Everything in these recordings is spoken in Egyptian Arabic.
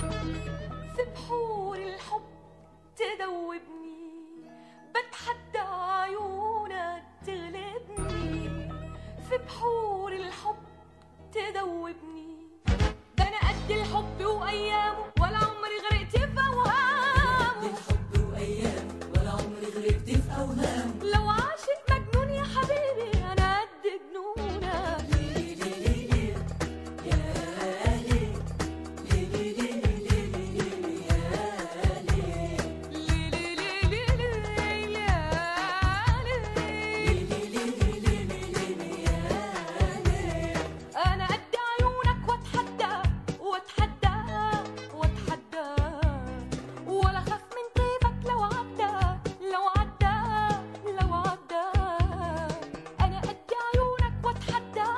في بحور الحب تدوبني بتحدى عيونك تغلبني في بحور الحب تدوبني ده انا قد الحب وايامه ولا عمري غرقت في اوهامه الحب وايام ولا عمري غرقت في اوهام لو عاشق مجنون يا حبيبي انا قد جنونك ليه ليه ليه يا ليه ليه ليه ليه ليه ليه يا ليه لي لي لي لي لي يا لي. ليه ليه ليه ليه ليه يا ليه انا قد عيونك واتحدى واتحدى واتحدى ولا خاف من طيبك لو عدى لو عدى لو عدى انا قد عيونك واتحدى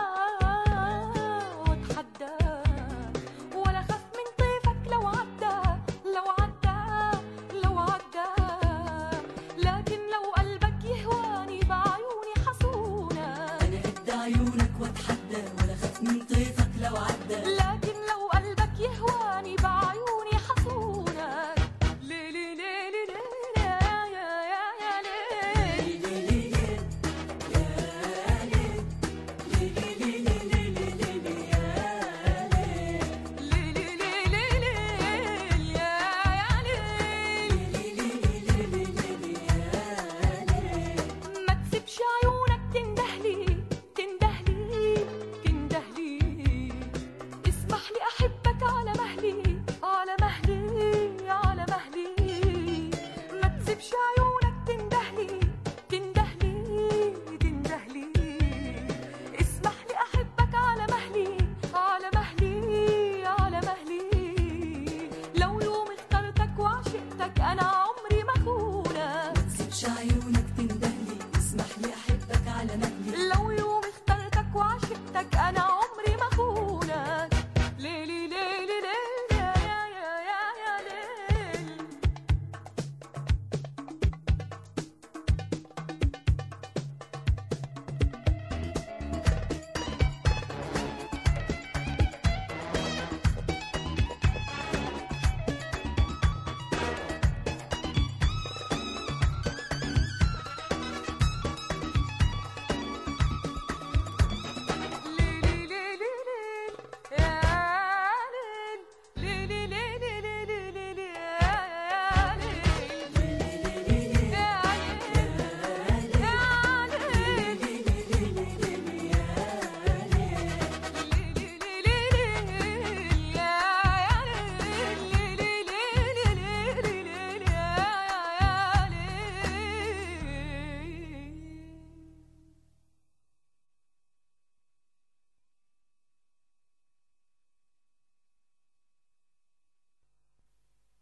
واتحدى ولا خاف من طيبك لو عدى لو عدى لو عدى لكن لو قلبك يهواني بعيوني حصونك انا قد عيونك واتحدى ولا خاف من طيفك لو عدى لكن لو قلبك يهواني بعيوني حصونك لي لي لي لي لي يا يا يا يا لي ليه ليه ليه يا ليه ليه ليه ليه ليه ليه ليه يا ليه لي لي لي لي لي يا يا لي ما تسيبش عيونك تندهلي تندهلي تندهلي اسمح لي احبك على مهلي على مهلي على مهلي ما تسيبش عيونك تندهلي تندهلي تندهلي اسمح لي احبك على مهلي على مهلي على مهلي لو يوم اخترتك وعشقتك انا عمري ما خونك تسيبش عيونك تندهلي اسمح لي احبك على مهلي لو يوم اخترتك وعشقتك انا